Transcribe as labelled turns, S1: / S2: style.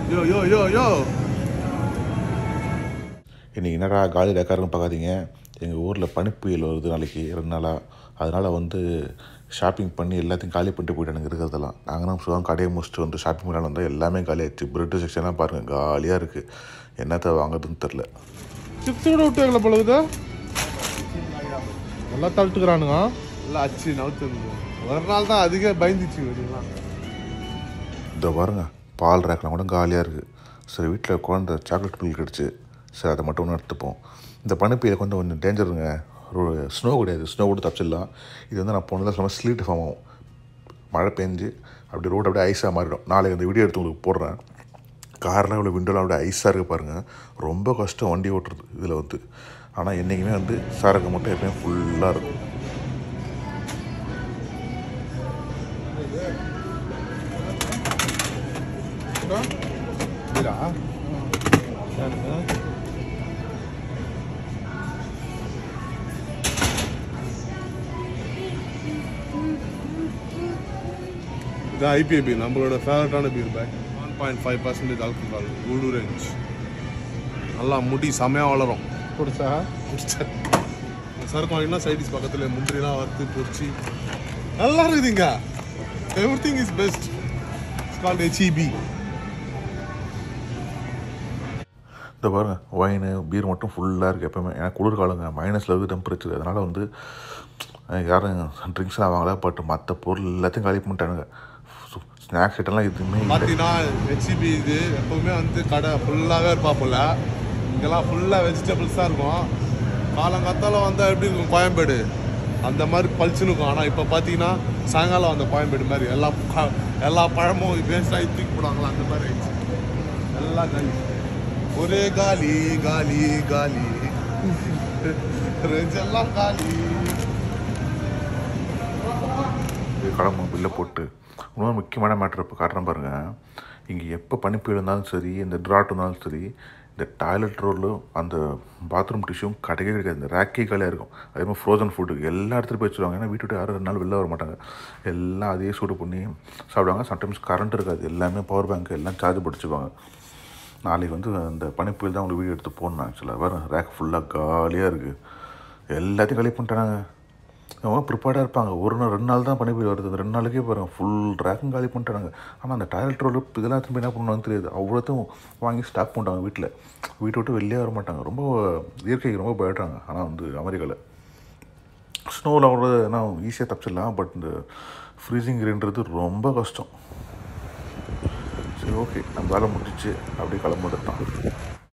S1: யோ யோ யோ யோ
S2: இன்னைக்கு என்னடா காலி டக்காருன்னு பார்க்காதீங்க எங்கள் ஊரில் பனிப்புயல் வருது நாளைக்கு ரெண்டு நாளாக அதனால் வந்து ஷாப்பிங் பண்ணி எல்லாத்தையும் காலி பண்ணிட்டு போயிட்டானுங்க இருக்கிறதெல்லாம் நாங்கள் தான் சுகம் கடையை முடிச்சுட்டு வந்து ஷாப்பிங் பண்ணலாம் வந்தால் எல்லாமே காலியாகிடுச்சு பிரெட் செக்ஷன்லாம் பாருங்கள் காலியாக இருக்குது என்னத்தை வாங்குறதுன்னு தெரில
S1: சிப்ஸ் கூட விட்டாங்களா பொழுது நல்லா தள்ளிட்டுக்கிறானுங்க நல்லா அச்சு நவுத்து ஒரு நாள் தான் அதிகம் பயந்துச்சு இவனுங்கலாம்.
S2: இந்த பாருங்க பால் ரேக்கெலாம் கூட காலியாக இருக்குது சரி வீட்டில் குழந்த சாக்லேட் மில்க் கிடச்சி சரி அதை மட்டும் ஒன்று எடுத்துப்போம் இந்த பனிப்புயல் கொஞ்சம் கொஞ்சம் டேஞ்சருங்க ஸ்னோ கிடையாது ஸ்னோ கூட தப்பிச்சிடலாம் இது வந்து நான் போனதான் சொன்ன ஸ்லீட் ஃபார்ம் ஆகும் மழை பெஞ்சு அப்படி ரோடு அப்படியே ஐஸாக மாறிடும் நாளைக்கு அந்த வீடியோ எடுத்து உங்களுக்கு போடுறேன் காரில் இவ்வளோ விண்டோலாம் அப்படியே ஐஸாக இருக்குது பாருங்கள் ரொம்ப கஷ்டம் வண்டி ஓட்டுறது இதில் வந்து ஆனால் என்றைக்குமே வந்து சரக்கு மட்டும் எப்பயுமே ஃபுல்லாக இருக்கும்
S1: இதா? இது ஐபிஏ பீர் நம்மளோட ஃபேவரட்டான beer pack one point five percentage alcohol குளு ரேஞ்ச் நல்லா முடி செமையாக வளரும்
S3: குடிச்சா
S1: சரக்கு வாங்கினா சைடிஸ் பக்கத்தில் முந்திரிலாம் வறுத்து பொரிச்சு நல்லா இருக்குதுங்க everything is best it's called HEB
S2: இந்த பாருங்க ஒயின் பீர் மட்டும் ஃபுல்லாக இருக்குது எப்போவுமே ஏன்னா குளிர்காலங்க மைனஸில் இருக்குது டெம்பரேச்சர் அதனால் வந்து அஹ், யாரும் ட்ரிங்க்ஸ்லாம் வாங்கல பட் மற்ற பொருள் எல்லாத்தையும் காலி பண்ணிட்டானுங்க ஸ்நாக்ஸ் ஐட்டம்லாம் எதுவுமே இல்லை
S1: பார்த்தீங்கன்னா ஹெச்இபி இது எப்பவுமே வந்து கடை ஃபுல்லாகவே இருப்பா போல இங்கெல்லாம் ஃபுல்லாக வெஜிடபிள்ஸ் தான் இருக்கும் காலங்காத்தால வந்தால் எப்படி இருக்கும் கோயம்பேடு அந்த மாதிரி பளிச்சுன்னு இருக்கும் ஆனால் இப்போ பார்த்தீங்கன்னா சாயங்காலம் வந்த கோயம்பேடு மாதிரி எல்லா ப- எல்லா பழமும் வேஸ்டாகி தூக்கி போடுவாங்களா அந்த மாதிரி ஆயிடுச்சு எல்லாம் காலி ஒரே காலி காலி காலி ரெஞ்ச் எல்லாம் காலி
S2: கிளம்பு பில்லை போட்டு இன்னொரு முக்கியமான மேட்ரு இப்போ காட்டுறேன் பாருங்கள் இங்கே எப்போ பனிப்புயல் இருந்தாலும் சரி இந்த ட்ராட் இருந்தாலும் சரி இந்த டாய்லெட் ரோலும் அந்த பாத்ரூம் டிஷ்யூம் கிடைக்கவே கிடைக்காது இந்த ரேக்கே காலியாக இருக்கும் அதே மாதிரி ஃப்ரோசன் ஃபுட்டு எல்லா இடத்துலையும் போய் வச்சுருவாங்க ஏன்னா வீட்டு விட்டு யாரும் ரெண்டு நாள் வெளில வர மாட்டாங்க எல்லாம் அதையே சூடு பண்ணி சாப்பிடுவாங்க சம்டைம்ஸ் கரண்ட் இருக்காது எல்லாமே பவர் பேங்க் எல்லாம் சார்ஜ் படிச்சுப்பாங்க நாளைக்கு வந்து அந்த பனிப்புயல் தான் உங்களுக்கு வீடியோ எடுத்து போடணும் ஆக்சுவலாக வேறு ரேக் ஃபுல்லாக காலியாக இருக்குது எல்லாத்தையும் காலி பண்ணிட்டாங்க அவங்க ப்ரிப்பேர்டாக இருப்பாங்க ஒரு நாள் ரெண்டு நாள் தான் பனிப்புயல் வருது அந்த ரெண்டு நாளைக்கே பாருங்கள் ஃபுல் ரேக்கும் காலி பண்ணிட்டாங்க ஆனால் அந்த டாய்லெட் ரோல் இதெல்லாம் திரும்பி என்ன பண்ணுவாங்கன்னு தெரியாது அவ்வளோத்தையும் வாங்கி ஸ்டாக் பண்ணிட்டாங்க வீட்டில் வீட்டை விட்டு வெளியே வர மாட்டாங்க ரொம்ப இயற்கைக்கு ரொம்ப பயப்படுறாங்க ஆனால் வந்து அமெரிக்காவில் ஸ்னோவில் கூட என்ன ஈஸியாக தப்பிச்சிடலாம் பட் இந்த ஃப்ரீசிங் ரெயின்றது ரொம்ப கஷ்டம் சரி ஓகே நம்ம வேலை முடிஞ்சிச்சு அப்படியே கிளம்பிட்டு தான்